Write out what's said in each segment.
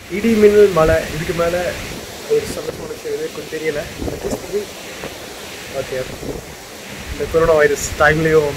இடி மின்னல் மழை இதுக்கு மேலே ஒரு சந்தோஷமான விஷயம் எது கொஞ்சம் தெரியல ஓகே இந்த கொரோனா வைரஸ் டைம்லேயும்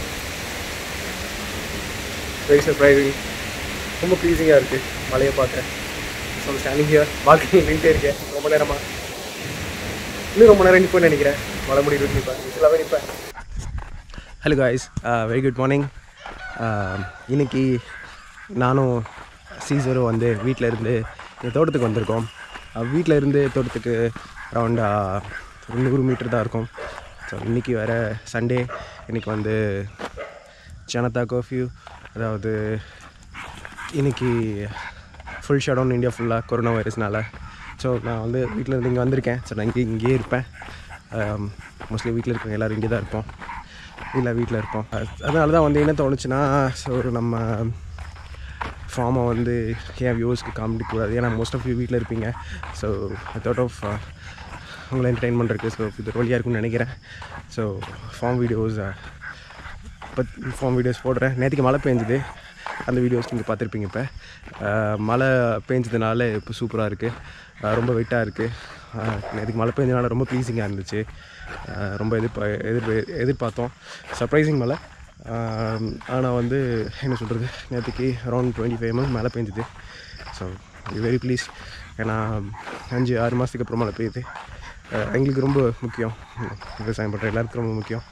வெரி சர்ப்ரைசிங் ரொம்ப ப்ளீஸிங்காக இருக்குது மழையை பார்க்க ஸோ ஸ்டாண்டிங் ஹியர் பால்கனி நின்றுட்டே இருக்கேன் ரொம்ப நேரமாக இன்னும் ரொம்ப நேரம் நிற்பேன்னு நினைக்கிறேன் மழை முடிவு நிற்பேன் எல்லாமே நிற்பேன் hello guys very good morning இன்னைக்கு நானும் சீசரும் வந்து வீட்டில் இருந்து இந்த தோட்டத்துக்கு வந்திருக்கோம் வீட்டில் இருந்து தோட்டத்துக்கு அரௌண்ட் ஒரு நூறு மீட்டர் தான் இருக்கும் ஸோ இன்றைக்கி வேறு சண்டே இன்றைக்கி வந்து ஜனதா கர்ஃப்யூ அதாவது இன்னைக்கு ஃபுல் ஷட் டவுன் இந்தியா ஃபுல்லாக கொரோனா வைரஸ்னால ஸோ நான் வந்து வீட்டில் இருந்து இங்கே வந்திருக்கேன் ஸோ நான் இங்கே இங்கேயே இருப்பேன் மோஸ்ட்லி வீட்டில் இருக்கவங்க எல்லோரும் இங்கே தான் இருப்போம் இல்லை வீட்டில் இருப்போம் அது- அதனால தான் வந்து என்ன தோணுச்சுன்னா ஸோ ஒரு நம்ம ஃபார்மை வந்து ஏன் வியூஸ்க்கு காமிக்கக்கூடாது ஏன்னா மோஸ்ட் ஆஃப் யூ வீட்டில் இருப்பீங்க ஸோ தாட் ஆஃப் உங்களை என்டர்டைன் பண்ணுறதுக்கு ஸோ இது ஒரு வழியாக இருக்கும்னு நினைக்கிறேன் ஸோ ஃபார்ம் வீடியோஸ் இப்போ ஃபார்ம் வீடியோஸ் போடுறேன் நேற்றுக்கு மழை பெஞ்சுது அந்த வீடியோஸ் நீங்கள் பார்த்துருப்பீங்க இப்போ மழை பெஞ்சதுனால இப்போ சூப்பராக இருக்குது ரொம்ப வெயிட்டாக இருக்குது நேற்றுக்கு மழை பெஞ்சதுனால ரொம்ப ப்ளீஸிங்காக இருந்துச்சு அஹ் ரொம்ப எதிர்பா எதிர் எதிர்பார்த்தோம் சர்ப்ரைசிங் மழை ஆனால் வந்து என்ன சொல்கிறது நேற்றுக்கு அரௌண்ட் டுவெண்ட்டி ஃபைவ் எம்எம் மழை பெஞ்சுது ஸோ வெரி ப்ளீஸ் ஏன்னா அஞ்சு ஆறு மாதத்துக்கு அப்புறம் மழை பெய்யுது அஹ் எங்களுக்கு ரொம்ப முக்கியம் விவசாயம் பண்ணுற எல்லாருக்கும் ரொம்ப முக்கியம்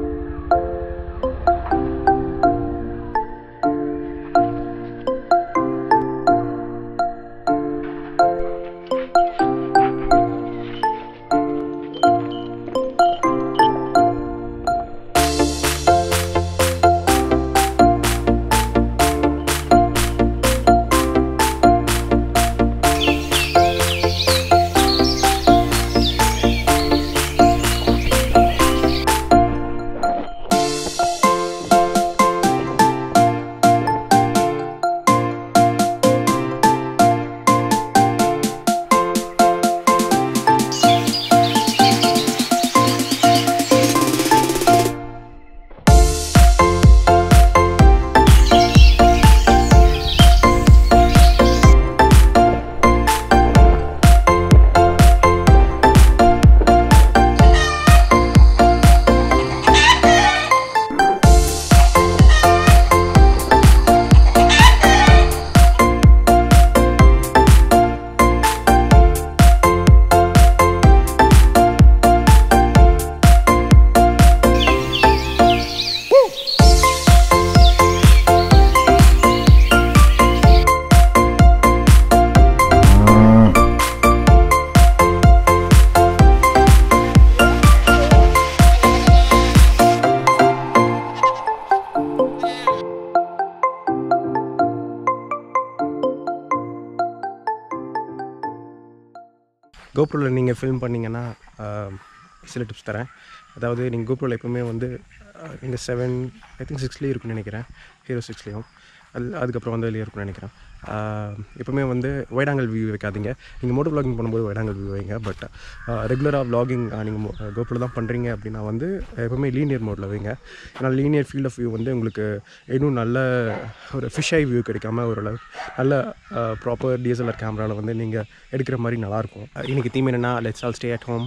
கோப்ரோவில் நீங்கள் ஃபில்ம் பண்ணீங்கன்னா ஆஹ், சில டிப்ஸ் தரேன் அதாவது நீங்கள் கோப்ரோவில் எப்பவுமே வந்து நீங்கள் செவன் ஐ திங்க் சிக்ஸ்லேயும் இருக்குன்னு நினைக்கிறேன் ஹீரோ சிக்ஸ்லேயும் அது அதுக்கப்புறம் வந்து வெளியே இருக்குன்னு நினைக்கிறேன் ஆஹ், எப்பவுமே வந்து வைடாங்கல் வியூ வைக்காதீங்க நீங்கள் மோட்டோ vlogging பண்ணும்போது வைடாங்கல் வியூ வைங்க பட் ரெகுலராக vlogging நீங்கள் கோப்ரோவில் தான் பண்ணுறீங்க அப்படின்னா வந்து எப்பவுமே லீனியர் மோடில் வைங்க ஏன்னா லீனியர் ஃபீல்ட் ஆஃப் வியூ வந்து உங்களுக்கு இன்னும் நல்ல ஒரு ஃபிஷ் ஐ வியூ கிடைக்காம ஒரு நல்ல ப்ராப்பர் டிஎஸ்எல்ஆர் கேமராவில் வந்து நீங்கள் எடுக்கிற மாதிரி நல்லாயிருக்கும் இன்றைக்கி தீம் என்னென்னா let's all stay at home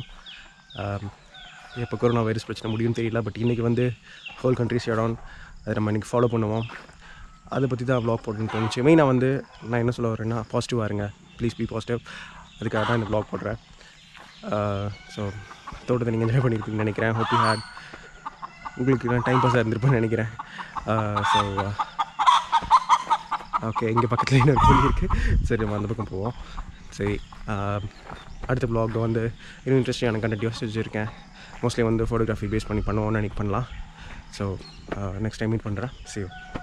எப்போ கொரோனா வைரஸ் பிரச்சனை முடியும்னு தெரியல பட் இன்றைக்கி வந்து ஹோல் கண்ட்ரி ஷடவுன் அதை நம்ம இன்றைக்கி ஃபாலோ பண்ணுவோம் அதை பற்றி தான் வ்ளாக் போடணும்னு தோணுச்சு மெயினாக வந்து நான் என்ன சொல்ல வரேன்னா பாசிட்டிவாக இருங்க ப்ளீஸ் பி பாசிட்டிவ் அதுக்காக தான் இந்த வ்ளாக் போடுறேன் ஸோ தோட்டத்தை நீங்கள் என்ஜாய் பண்ணியிருப்பீங்கன்னு நினைக்கிறேன் ஹோப் யூ ஹேட் உங்களுக்கு நான் டைம் பாஸாக இருந்திருப்பேன்னு நினைக்கிறேன் ஸோ ஓகே இங்கே பக்கத்தில் இன்னொரு புள்ளி இருக்குது சரி நம்ம அந்த பக்கம் போவோம் சரி ஆஹ், அடுத்த ப்ளாகில் வந்து இன்னும் இன்ட்ரெஸ்டிங்கான கண்டென்ட் யோசிச்சு வச்சுருக்கேன் மோஸ்ட்லி வந்து ஃபோட்டோகிராஃபி பேஸ் பண்ணி பண்ணுவோம்னு நினைக்க பண்ணலாம் ஸோ நெக்ஸ்ட் டைம் மீட் பண்ணுறேன் see you